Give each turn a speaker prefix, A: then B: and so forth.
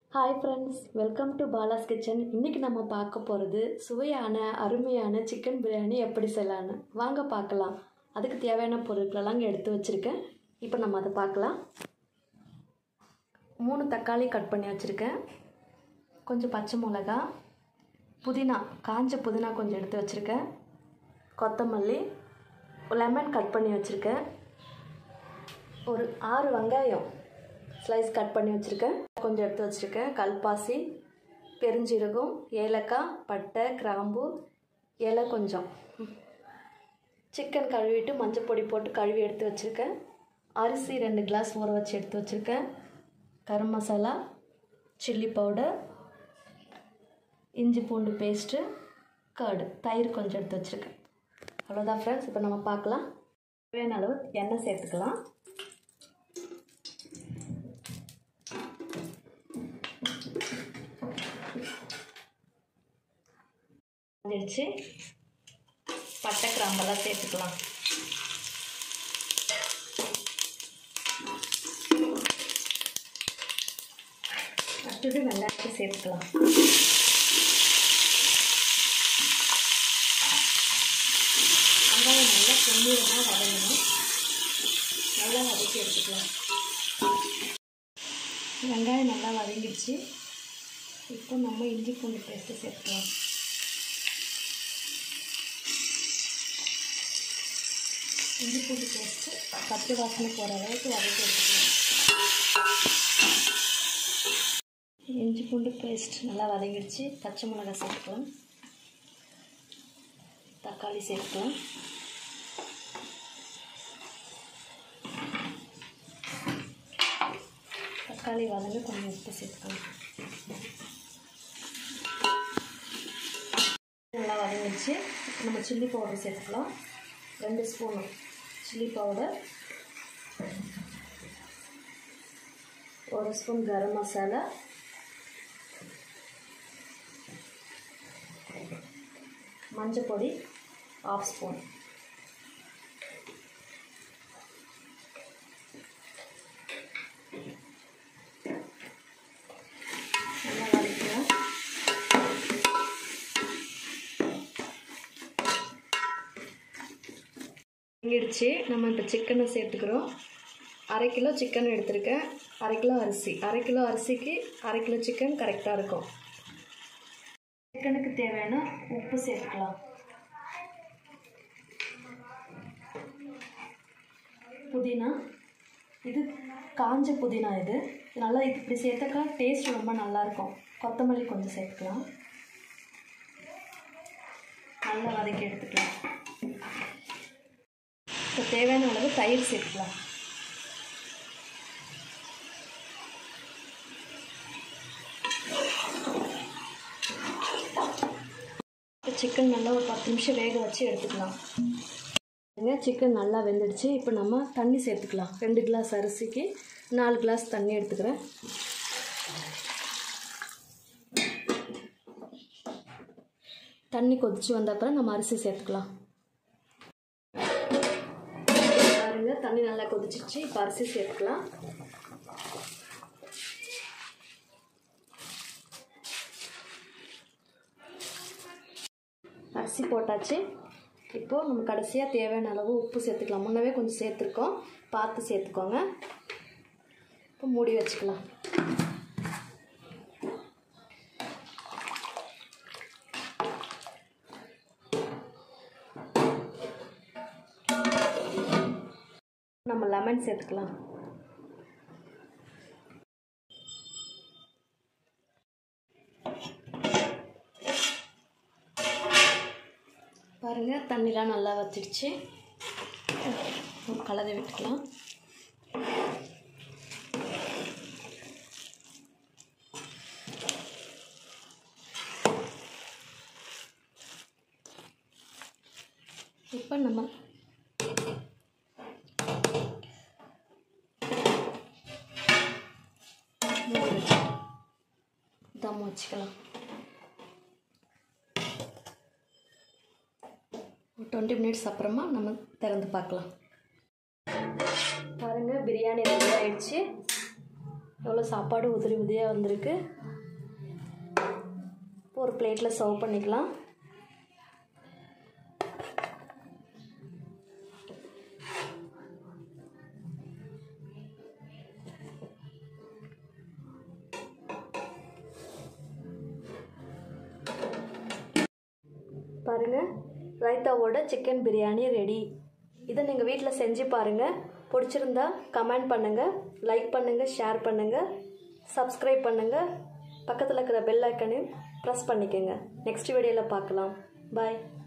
A: hi friends welcome to Bala's kitchen இன்றைக்கி நம்ம பார்க்க போகிறது சுவையான அருமையான சிக்கன் பிரியாணி எப்படி செய்யலான்னு வாங்க பார்க்கலாம் அதுக்கு தேவையான பொருட்களெல்லாம் இங்கே எடுத்து வச்சுருக்கேன் இப்போ நம்ம அதை பார்க்கலாம் மூணு தக்காளி கட் பண்ணி வச்சுருக்கேன் கொஞ்சம் பச்சை மிளகா புதினா காஞ்ச புதினா கொஞ்சம் எடுத்து வச்சுருக்கேன் கொத்தமல்லி லெமன் கட் பண்ணி வச்சுருக்கேன் ஒரு ஆறு வெங்காயம் ஸ்லைஸ் கட் பண்ணி வச்சுருக்கேன் கொஞ்சம் எடுத்து வச்சுருக்கேன் கல்பாசி பெருஞ்சீரகம் ஏலக்காய் பட்டை கிராம்பு இலை கொஞ்சம் சிக்கன் கழுவிட்டு மஞ்சள் பொடி போட்டு கழுவி எடுத்து வச்சுருக்கேன் அரிசி ரெண்டு கிளாஸ் ஊற வச்சு எடுத்து வச்சுருக்கேன் கரம் மசாலா சில்லி பவுடர் இஞ்சி பூண்டு பேஸ்ட்டு கர்டு தயிர் கொஞ்சம் எடுத்து வச்சுருக்கேன் அவ்வளோதான் ஃப்ரெண்ட்ஸ் இப்போ நம்ம பார்க்கலாம் தேவையான அளவு எண்ணெய் சேர்த்துக்கலாம் வந்துடுச்சு பட்டை கிராம்பெல்லாம் சேர்த்துக்கலாம் அடுத்தது வெங்காயத்தை சேர்த்துக்கலாம் வெங்காயம் நல்லா பொன்னிறமாக வதங்கணும் நல்லா வதக்கி எடுத்துக்கலாம் வெங்காயம் நல்லா வதங்கிடுச்சு இப்போ நம்ம இஞ்சி பூண்டு பேஸ்ட்டு சேர்த்துக்கலாம் இஞ்சி பூண்டு பேஸ்ட்டு பச்சை வாசனை போகிற அளவுக்கு வதக்கி எடுத்துக்கலாம் இஞ்சி பூண்டு பேஸ்ட் நல்லா வதங்கிடுச்சு பச்சை மிளகாய் சேர்த்துக்கலாம் தக்காளி சேர்த்துக்கலாம் தக்காளி வதங்க கொஞ்சம் உப்பு சேர்த்துக்கலாம் நல்லா வதங்கிடுச்சு நம்ம சில்லி பவுடர் சேர்த்துக்கலாம் ரெண்டு ஸ்பூனு சில்லி பவுடர் ஒரு ஸ்பூன் கரம் மசாலா மஞ்சள் பொடி ஆஃப் ஸ்பூன் நல்லா வதக்கலாம் இங்கிடுச்சு நம்ம இப்போ சிக்கனை சேர்த்துக்கிறோம் அரை கிலோ சிக்கன் எடுத்திருக்கேன் அரை கிலோ அரிசி அரை கிலோ அரிசிக்கு அரை கிலோ சிக்கன் கரெக்டாக இருக்கும் சிக்கனுக்கு தேவையான உப்பு சேர்த்துக்கலாம் புதினா இது காஞ்ச புதினா இது நல்லா இது இப்படி சேர்த்தாக்கா டேஸ்ட் ரொம்ப நல்லாயிருக்கும் கொத்தமல்லி கொஞ்சம் சேர்த்துக்கலாம் நல்லா வதக்கி எடுத்துக்கலாம் இப்போ தேவையான அளவு தயிர் சேர்த்துக்கலாம் சிக்கன் நல்லா ஒரு பத்து நிமிஷம் வேக வச்சு எடுத்துக்கலாம் சிக்கன் நல்லா வெந்துடுச்சு இப்போ நம்ம தண்ணி சேர்த்துக்கலாம் ரெண்டு கிளாஸ் அரிசிக்கு நாலு கிளாஸ் தண்ணி எடுத்துக்கிறேன் தண்ணி கொதிச்சு வந்த அப்புறம் நம்ம அரிசி சேர்த்துக்கலாம் பாருங்க தண்ணி நல்லா கொதிச்சிச்சு இப்போ அரிசி சேர்த்துக்கலாம் அரிசி போட்டாச்சு இப்போது நம்ம கடைசியாக தேவையான அளவு உப்பு சேர்த்துக்கலாம் முன்னவே கொஞ்சம் சேர்த்துருக்கோம் பார்த்து சேர்த்துக்கோங்க இப்போ மூடி வச்சுக்கலாம் நம்ம லெமன் சேர்த்துக்கலாம் பாருங்கள் தண்ணிலாம் நல்லா வச்சிடுச்சு கலந்து விட்டுக்கலாம் இப்போ நம்ம தம் வச்சுக்கலாம் டுவெண்ட்டி மினிட்ஸ் அப்புறமா நம்ம திறந்து பார்க்கலாம் பாருங்கள் பிரியாணி ரெடி ஆயிடுச்சு எவ்வளோ சாப்பாடு உதிரி உதிரியாக வந்திருக்கு ஒரு பிளேட்டில் சர்வ் பண்ணிக்கலாம் பாருங்கள் ரைத்தாவோட சிக்கன் பிரியாணி ரெடி இதை நீங்கள் வீட்டில் செஞ்சு பாருங்கள் பிடிச்சிருந்தா கமெண்ட் பண்ணுங்கள் லைக் பண்ணுங்கள் ஷேர் பண்ணுங்கள் சப்ஸ்கிரைப் பண்ணுங்கள் பக்கத்தில் இருக்கிற பெல் ஐக்கனையும் ப்ரெஸ் பண்ணிக்கோங்க நெக்ஸ்ட் வீடியோவில் பார்க்கலாம் பாய்